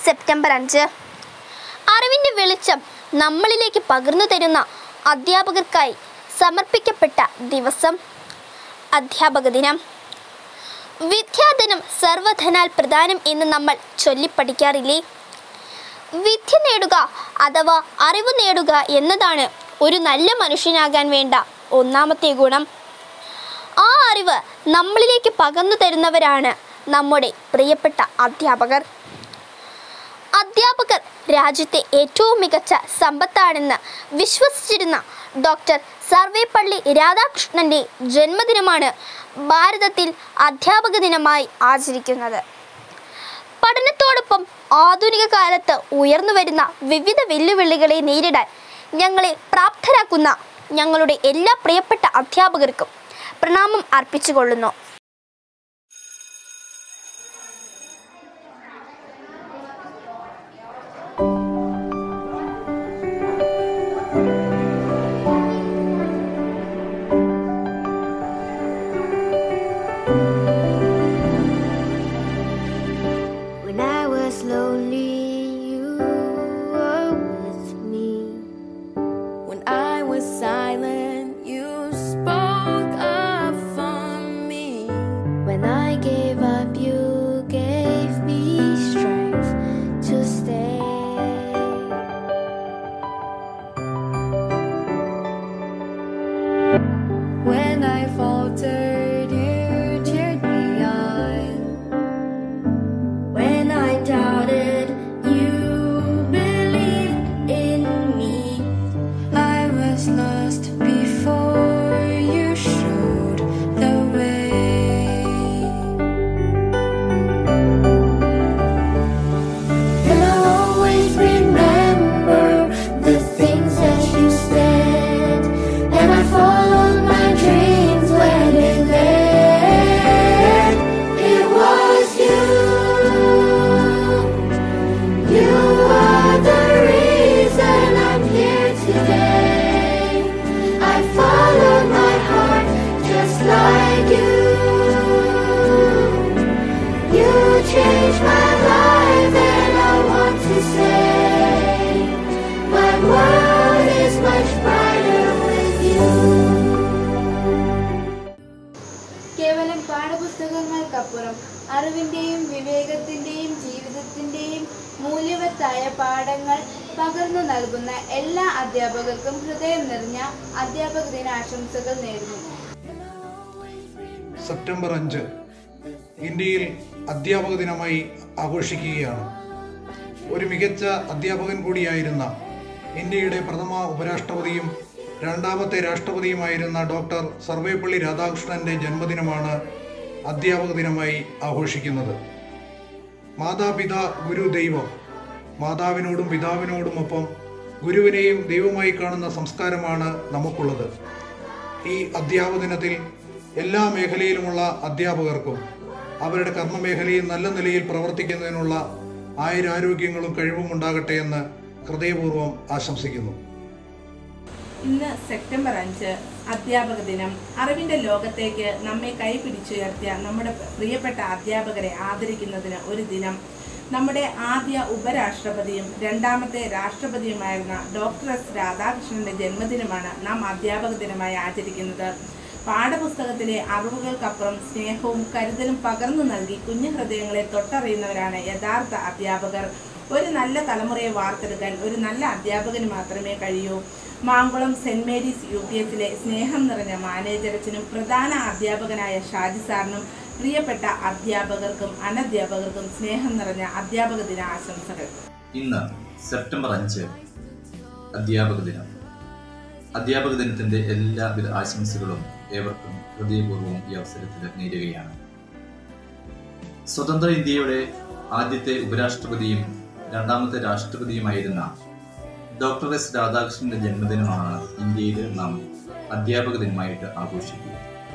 September അഞ്ച് അറിവിൻ്റെ വെളിച്ചം നമ്മളിലേക്ക് പകർന്നു തരുന്ന അധ്യാപകർക്കായി സമർപ്പിക്കപ്പെട്ട ദിവസം അധ്യാപക ദിനം വിദ്യാധനം സർവധനാൽ പ്രധാനം എന്ന് നമ്മൾ ചൊല്ലിപ്പഠിക്കാറില്ലേ വിദ്യ നേടുക അഥവാ അറിവ് നേടുക എന്നതാണ് ഒരു നല്ല മനുഷ്യനാകാൻ വേണ്ട ഒന്നാമത്തെ ഗുണം ആ അറിവ് നമ്മളിലേക്ക് പകർന്നു തരുന്നവരാണ് നമ്മുടെ പ്രിയപ്പെട്ട അധ്യാപകർ അധ്യാപകർ രാജ്യത്തെ ഏറ്റവും മികച്ച സമ്പത്താണെന്ന് വിശ്വസിച്ചിരുന്ന ഡോക്ടർ സർവേപ്പള്ളി രാധാകൃഷ്ണന്റെ ജന്മദിനമാണ് ഭാരതത്തിൽ അധ്യാപക ദിനമായി ആചരിക്കുന്നത് പഠനത്തോടൊപ്പം ആധുനിക കാലത്ത് ഉയർന്നു വരുന്ന വിവിധ വെല്ലുവിളികളെ നേരിടാൻ ഞങ്ങളെ പ്രാപ്തരാക്കുന്ന ഞങ്ങളുടെ എല്ലാ പ്രിയപ്പെട്ട അധ്യാപകർക്കും പ്രണാമം അർപ്പിച്ചുകൊള്ളുന്നു When I was lonely, you were with me. When I was silent, you spoke up for me. When I gave up, you gave me strength to stay. When I faltered, you cheered me on. When I doubted, you believed in me. I was lost before you showed the way. And I'll always remember the things that you said. And I followed my dreams where they led. It was you. You are the reason I'm here today. I followed my heart just like you. You changed my life, and I want to say, my world is much brighter with you. കേവലം പാഠപുസ്തകങ്ങൾക്കപ്പുറം അറിവിൻ്റെയും വിവേകത്തിൻ്റെയും ജീവിതത്തിൻ്റെയും മൂല്യവത്തായ പാഠങ്ങൾ പകർന്നു നൽകുന്ന എല്ലാ അധ്യാപകർക്കും ഹൃദയം നിറഞ്ഞ അധ്യാപക ദിന ആശംസകൾ നേരുന്നു സെപ്റ്റംബർ അഞ്ച് ഇന്ത്യയിൽ അധ്യാപക ദിനമായി ആഘോഷിക്കുകയാണ് ഒരു മികച്ച അധ്യാപകൻ കൂടിയായിരുന്ന ഇന്ത്യയുടെ പ്രഥമ ഉപരാഷ്ട്രപതിയും രണ്ടാമത്തെ രാഷ്ട്രപതിയുമായിരുന്ന ഡോക്ടർ സർവേപ്പള്ളി രാധാകൃഷ്ണന്റെ ജന്മദിനമാണ് അധ്യാപക ദിനമായി ആഘോഷിക്കുന്നത് മാതാപിതാ ഗുരു ദൈവം മാതാവിനോടും പിതാവിനോടുമൊപ്പം ഗുരുവിനെയും ദൈവമായി കാണുന്ന സംസ്കാരമാണ് നമുക്കുള്ളത് ഈ അധ്യാപക ദിനത്തിൽ എല്ലാ മേഖലയിലുമുള്ള അധ്യാപകർക്കും അവരുടെ കർമ്മമേഖലയിൽ നല്ല നിലയിൽ പ്രവർത്തിക്കുന്നതിനുള്ള ആയുരാരോഗ്യങ്ങളും കഴിവും ഉണ്ടാകട്ടെ എന്ന് ഹൃദയപൂർവ്വം ആശംസിക്കുന്നു ഇന്ന് സെപ്റ്റംബർ അഞ്ച് അധ്യാപക ദിനം അറിവിന്റെ ലോകത്തേക്ക് നമ്മെ കൈപിടിച്ചുയർത്തിയ നമ്മുടെ പ്രിയപ്പെട്ട അധ്യാപകരെ ആദരിക്കുന്നതിന് ഒരു ദിനം നമ്മുടെ ആദ്യ ഉപരാഷ്ട്രപതിയും രണ്ടാമത്തെ രാഷ്ട്രപതിയുമായിരുന്ന ഡോക്ടർ എസ് രാധാകൃഷ്ണന്റെ ജന്മദിനമാണ് നാം അധ്യാപക ദിനമായി ആചരിക്കുന്നത് പാഠപുസ്തകത്തിലെ അറിവുകൾക്കപ്പുറം സ്നേഹവും കരുതലും പകർന്നു നൽകി കുഞ്ഞു ഹൃദയങ്ങളെ തൊട്ടറിയുന്നവരാണ് യഥാർത്ഥ അധ്യാപകർ ഒരു നല്ല തലമുറയെ വാർത്തെടുക്കാൻ ഒരു നല്ല അധ്യാപകന് മാത്രമേ കഴിയൂ Mankulam Saint Mary's U P എസിലെ സ്നേഹം നിറഞ്ഞ മാനേജരച്ചനും പ്രധാന അധ്യാപകനായ ഷാജി സാറിനും പ്രിയപ്പെട്ട അധ്യാപകർക്കും അനധ്യാപകർക്കും സ്നേഹം നിറഞ്ഞ അധ്യാപക ദിന ആശംസകൾ ഇന്ന് സെപ്റ്റംബർ അഞ്ച് അധ്യാപക ദിനം അധ്യാപക ദിനത്തിന്റെ എല്ലാവിധ ആശംസകളും ഏവർക്കും ഹൃദയപൂർവ്വം ഈ അവസരത്തിൽ നേരുകയാണ് സ്വതന്ത്ര ഇന്ത്യയുടെ ആദ്യത്തെ ഉപരാഷ്ട്രപതിയും രണ്ടാമത്തെ രാഷ്ട്രപതിയുമായിരുന്ന ഡോക്ടർ എസ് രാധാകൃഷ്ണന്റെ ജന്മദിനമാണ് ഇന്ത്യയിൽ നാം അധ്യാപക ദിനമായിട്ട് ആഘോഷിക്കുക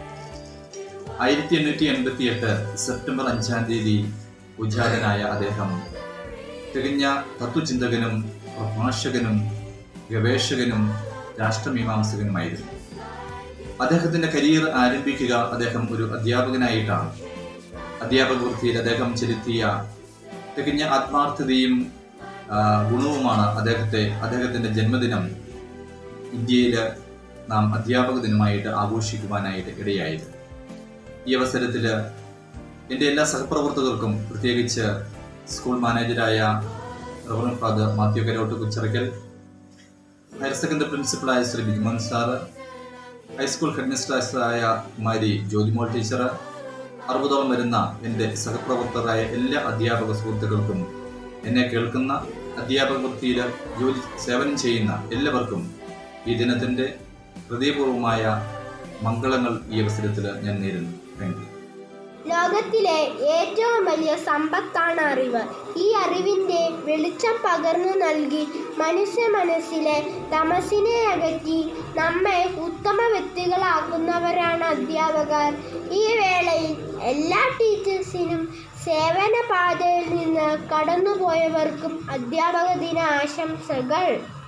ആയിരത്തി എണ്ണൂറ്റി എൺപത്തി എട്ട് സെപ്റ്റംബർ അഞ്ചാം തീയതി ഉജാതനായ അദ്ദേഹം തികഞ്ഞ തത്വചിന്തകനും പ്രഭാഷകനും ഗവേഷകനും രാഷ്ട്രമീമാംസകനുമായിരുന്നു അദ്ദേഹത്തിന്റെ കരിയർ ആരംഭിക്കുക അദ്ദേഹം ഒരു അധ്യാപകനായിട്ടാണ് അധ്യാപക വൃത്തിയിൽ അദ്ദേഹം ചെലുത്തിയ തികഞ്ഞ ആത്മാർത്ഥതയും ആ, ഗുണവുമാണ് അദ്ദേഹത്തെ അദ്ദേഹത്തിന്റെ ജന്മദിനം ഇന്ത്യയിൽ നാം അധ്യാപക ദിനമായിട്ട് ആഘോഷിക്കുവാനായിട്ട് ഇടയായത് ഈ അവസരത്തിൽ എൻ്റെ എല്ലാ സഹപ്രവർത്തകർക്കും പ്രത്യേകിച്ച് സ്കൂൾ മാനേജരായ reverend father Mathew Karott Kuchirakkal higher secondary പ്രിൻസിപ്പളായ ശ്രീ ബിജുമോൻ സാറ് ഹൈസ്കൂൾ ഹെഡ്മിസ്ട്രേഴ്സായ കുമാരി ജ്യോതിമോൾ ടീച്ചർ അറുപതോളം വരുന്ന എൻ്റെ സഹപ്രവർത്തകരായ എല്ലാ അധ്യാപക സുഹൃത്തുക്കൾക്കും എന്നെ കേൾക്കുന്ന അധ്യാപക വൃത്തിയിൽ ജോലി സേവനം ചെയ്യുന്ന എല്ലാവർക്കും ഈ ദിനത്തിൻ്റെ ഹൃദയപൂർവമായ മംഗളങ്ങൾ ഈ അവസരത്തിൽ ഞാൻ നേരുന്നു താങ്ക് യു ലോകത്തിലെ ഏറ്റവും വലിയ സമ്പത്താണ് അറിവ് ഈ അറിവിൻ്റെ വെളിച്ചം പകർന്നു നൽകി മനുഷ്യ മനസ്സിലെ തമസിനെ അകറ്റി നമ്മെ ഉത്തമ വ്യക്തികളാക്കുന്നവരാണ് അധ്യാപകർ ഈ വേളയിൽ എല്ലാ ടീച്ചേഴ്സിനും സേവന പാതയിൽ നിന്ന് കടന്നുപോയവർക്കും അധ്യാപക ദിന ആശംസകൾ